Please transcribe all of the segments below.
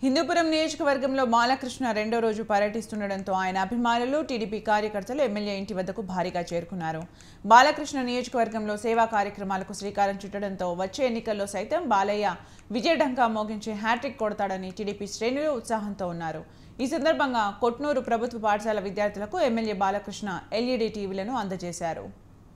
హిందూపురం నియోజకవర్గంలో బాలకృష్ణ రెండో రోజు పర్యటిస్తుండటంతో ఆయన అభిమానులు టీడీపీ కార్యకర్తలు ఎమ్మెల్యే ఇంటి వద్దకు భారీగా చేరుకున్నారు బాలకృష్ణ నియోజకవర్గంలో సేవా కార్యక్రమాలకు శ్రీకారం చుట్టడంతో వచ్చే ఎన్నికల్లో సైతం బాలయ్య విజయఢంకా మోగించే హ్యాట్రిక్ కొడతాడని టీడీపీ శ్రేణులు ఉత్సాహంతో ఉన్నారు ఈ సందర్భంగా కొట్నూరు ప్రభుత్వ పాఠశాల విద్యార్థులకు ఎమ్మెల్యే బాలకృష్ణ ఎల్ఈడీ టీవీలను అందజేశారు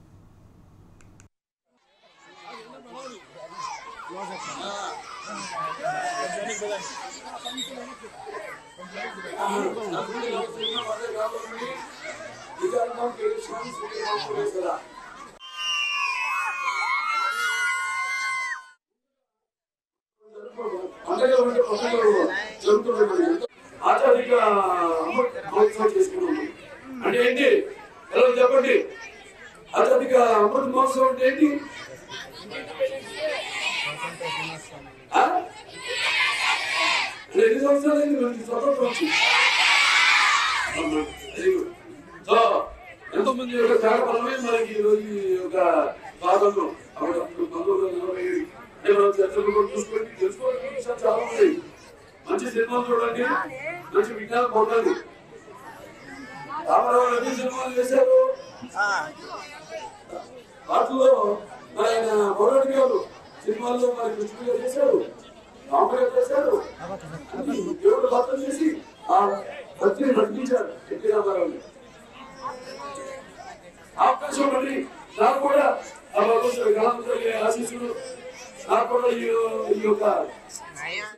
పండగ ఉంటే పండగలు జరుగుతున్నాయి ఆచారిక మహోత్సవం చేసుకున్నాము అంటే ఏంటి ఎలా చెప్పండి ఆచారిక అమృత మహోత్సవం అంటే ఏంటి ఆ? అంటే ఎన్ని సంవత్సరాలు అయింది మనకి స్వతంత్రం వచ్చి అవునా? Very good. సో ఎంతో మంది యొక్క త్యాగఫలమే మనకి ఈ రోజు ఈ యొక్క స్వాతంత్రం అప్పుడు అప్పుడు పంతొమ్మిది వందల నలభై ఏడు అంటే మనం చర్చలు కూడా చూసుకొని తెలుసుకోవాల్సిన విషయాలు చాలా ఉన్నాయి మంచి సినిమాలు చూడండి మంచి విజ్ఞానం పొందండి రామారావు ఎన్ని సినిమాలు చేశారు వాటిలో మరి ఆయన మొదటి గారు సినిమాల్లో మరి కృష్ణ గారు చేశారు రాముడు గారు చేశారు దేవుడు భక్తం చేసి ఆ భక్తిని నడిపించారు ఎన్టీ రామారావుని అవకాశం అండి నాకు కూడా ఆ భగవంతుడి కళాంతుడి ఆశీస్సులు నాకు కూడా ఈ ఈ యొక్క